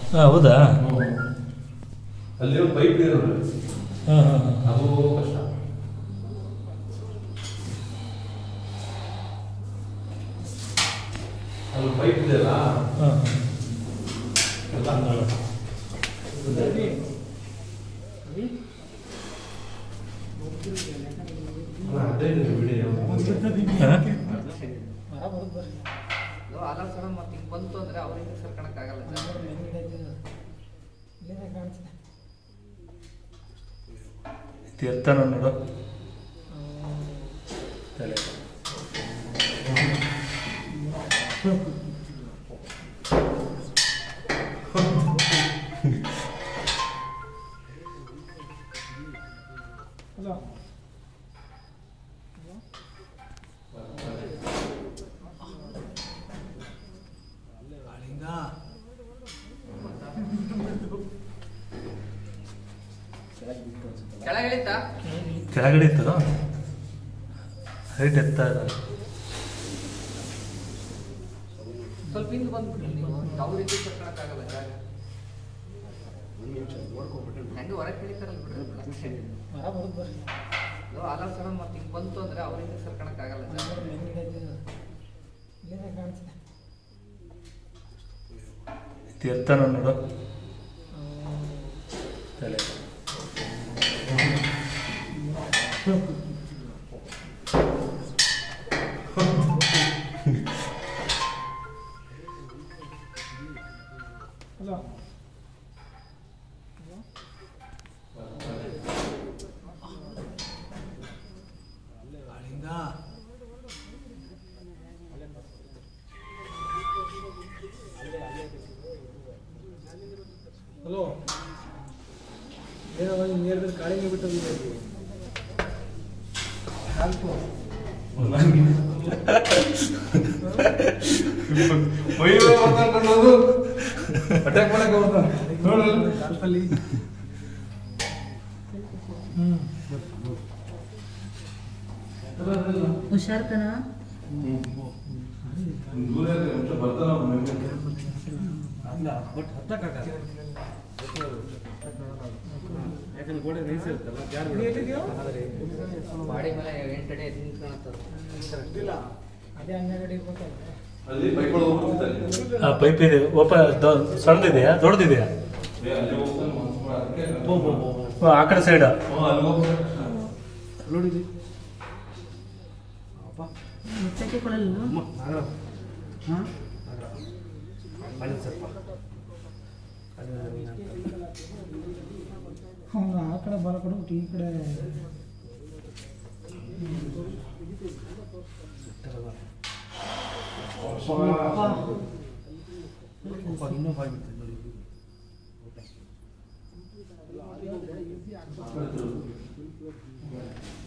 ಹಾಂ ಹೌದಾ ಅಲ್ಲಿ ಒಂದು ಪೈಪ್ ಇದೆ ನೋಡಿ ಹಾಂ ಹಾಂ ಹಾಂ ಅದು ಕಷ್ಟ ಅಲ್ಲಿ ಪೈಪ್ ಇದೆಯಲ್ಲ ಹಾಂ ಎಲ್ಲ ಅಲ್ಲ, ಅದೇ ಇದೆ ವಿಡಿಯೋ. ಹಾಂ ಅಲರ್ಟ್ ಸಡನ್ ಮತ್ತೆ ಹಿಂಗ್ ಬಂತು ಅಂದ್ರೆ ಅವ್ರಿಂದ ಸರ್ಕಣಕ್ ಆಗಲ್ಲ ಸರ್ ಇದು ಎತ್ತಾನ ನೋಡು ತಲೆ ಕೆಳಗೆ ಇಳಿತಾ ಕೆಳಗಡೆ ಇತ್ತು ಹೈಟ್ ಎತ್ತ ಸ್ವಲ್ಪ ಹಿಂದೆ ಬಂದ್ಬಿಟ್ರಿ ನೀವು ಅವ್ರಿಂದ ಸರ್ಕಣಕ್ ಆಗಲ್ಲ ಜಾಗ ಹೆಂಗೆ ಹೊರಗೆ ಇಳಿತಾರಲ್ಲ ಬಿಡ್ರಿ ಅಲರ್ಟ್ ಸಡನ್ ಮತ್ತೆ ಹಿಂಗ್ ಬಂತು ಅಂದ್ರೆ ಅವ್ರಿಂದ ಸರ್ಕಣಕ್ ಆಗಲ್ಲ ಸರ್ ಇದು ಎತ್ತಾನ ನೋಡು ತಲೆ ಹಲೋ ಏನೋ ಒಂದು ನೀರಿದ್ರೆ ಕಾಳಿಂಗ ಬಿಟ್ಟು ಒಯ್ಯುವ ಮಾತಾಡ್ಕೊಂಡು ಹೋಗು. ಅಟ್ಯಾಕ್ ಮಾಡಕ್ಕೆ ಬರ್ತಾನೆ. ನೋಡಲ್ಲ? ಅಲ್ಲಿ ಹುಷಾರ್ ಕಣ ದೂರ ಇದೆ, ಒಂದ್ ಸ್ವಲ್ಪ ಬರ್ತಾನೆ ಅವ್ನು ಮೇಲೆ. ಅಲ್ಲ ಬಟ್ ಹತ್ತಕ್ಕಾಗಲ್ಲ ಯಾಕಂದ್ರೆ ಗೋಡೆ ನೈಸ್ ಇರುತ್ತಲ್ಲ ಜಾರು ಆದರೆ ಬಾಡಿ ಮೇಲೆ ಎಂಟು ಅಡಿ ಎದ್ದು ನಿಂತ್ಕೊಳತ್ತದ ಅದೇ ಹನ್ನೆರಡು ಇರ್ಬೇಕಲ್ಲ ಅಲ್ಲಿ ಪೈಪ್ ಒಳಗೆ ಹೋಗ್ಬಿಡ್ತಾನೆ. ಆ ಪೈಪ್ ಇದೆ ಓಪ ಸಣ್ಣದಿದೆಯಾ ದೊಡ್ಡದಿದೆಯಾ ಏ, ಅಲ್ಲಿ ಹೋಗ್ತಾನೆ, ಮನ್ಸು ಮಾಡ. ಅದಕ್ಕೆ ಬೋ ಬೋ ಬೋ ಓ, ಆ ಕಡೆ ಸೈಡ್ ಹ್ಞೂ, ಅಲ್ಲಿ ಹೋಗ್ತಾನೆ. ನೋಡಿದಿ ಅಪ್ಪ ಮುಚ್ಚಕ್ಕೆ ಕೊಡಲ್ಲ ಅಮ್ಮ ನಾಗರ ಹಾಂ ಬನ್ನಿ ಸ್ವಲ್ಪ ಅದು ಅವನು ಆ ಕಡೆ ಬಲ ಕೊಡ್ಬಿಟ್ಟು ಈ ಕಡೆ ಇನ್ನೂ ಬಾಯ್ ಬಿಡ್ತದೆ ನೋಡಿ ಆ ಕಡೆ ತಿರುಗು.